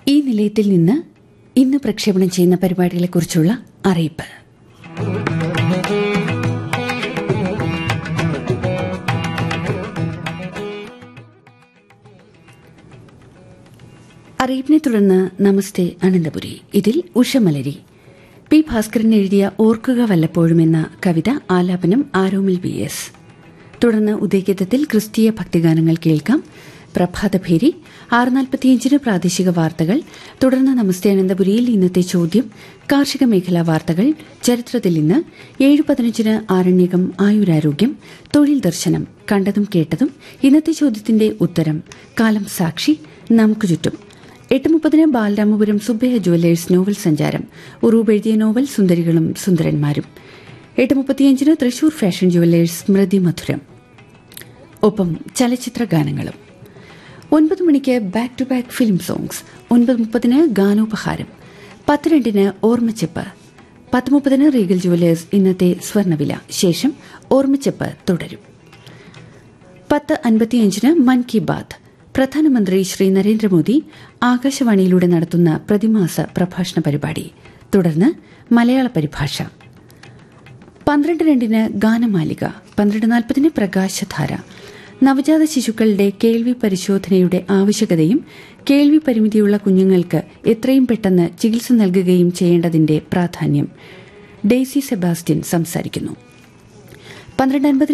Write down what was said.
ഈ നിലയത്തിൽ നിന്ന് ഇന്ന് പ്രക്ഷേപണം ചെയ്യുന്ന പരിപാടികളെക്കുറിച്ചുള്ള അറിയിപ്പ് അറിയിപ്പിനെ തുടർന്ന് നമസ്തേ അനന്തപുരി ഇതിൽ ഉഷമലരി പി ഭാസ്കരൻ എഴുതിയ ഓർക്കുക വല്ലപ്പോഴും എന്ന കവിത ആലാപനം ആരോമിൽ വി എസ് തുടർന്ന് ഉദയഗീതത്തിൽ ക്രിസ്തീയ ഭക്തിഗാനങ്ങൾ കേൾക്കാം പ്രഭാതഭേരി ആറ് നാൽപ്പത്തിയഞ്ചിന് പ്രാദേശിക വാർത്തകൾ തുടർന്ന് നമസ്തേ അനന്തപുരിയിൽ ഇന്നത്തെ ചോദ്യം കാർഷിക മേഖലാ വാർത്തകൾ ചരിത്രത്തിൽ ഇന്ന് ഏഴ് പതിനഞ്ചിന് ആരണ്യകം ആയുരാരോഗ്യം തൊഴിൽ ദർശനം കണ്ടതും കേട്ടതും ഇന്നത്തെ ചോദ്യത്തിന്റെ ഉത്തരം കാലം സാക്ഷി നമുക്ക് ചുറ്റും എട്ട് മുപ്പതിന് ബാലരാമപുരം സുബ്ബയ്യ ജുവല്ലേഴ്സ് നോവൽ സഞ്ചാരം ഉറൂബ് എഴുതിയ നോവൽ സുന്ദരികളും സുന്ദരന്മാരും എട്ട് മുപ്പത്തിയഞ്ചിന് തൃശൂർ ഫാഷൻ ജുവല്ലേഴ്സ് സ്മൃതി മധുരം ഒപ്പം ചലച്ചിത്ര ഗാനങ്ങളും ഒൻപത് മണിക്ക് back to back film songs ഒൻപത് മുപ്പതിന് ഗാനോപഹാരം പത്ത് രണ്ടിന് ഓർമ്മച്ചെപ്പ് പത്ത് മുപ്പതിന് റീഗൽ ജുവല്ലേഴ്സ് ഇന്നത്തെ സ്വർണ്ണവില ശേഷം ഓർമ്മച്ചെപ്പ് തുടരും പത്ത് അൻപത്തിയഞ്ചിന് മൻ കി ബാത്ത് പ്രധാനമന്ത്രി ശ്രീ നരേന്ദ്രമോദി ആകാശവാണിയിലൂടെ നടത്തുന്ന പ്രതിമാസ പ്രഭാഷണ പരിപാടി തുടർന്ന് മലയാള പരിഭാഷ പന്ത്രണ്ട് രണ്ടിന് ഗാനമാലിക പന്ത്രണ്ട് നാൽപ്പതിന് പ്രകാശധാര നവജാത ശിശുക്കളുടെ കേൾവി പരിശോധനയുടെ ആവശ്യകതയും കേൾവി പരിമിതിയുള്ള കുഞ്ഞുങ്ങൾക്ക് എത്രയും പെട്ടെന്ന് ചികിത്സ നൽകുകയും ചെയ്യേണ്ടതിന്റെ പ്രാധാന്യം ഡെയ്സി സെബാസ്റ്റ്യൻ സംസാരിക്കുന്നു പന്ത്രണ്ട് അൻപതിന്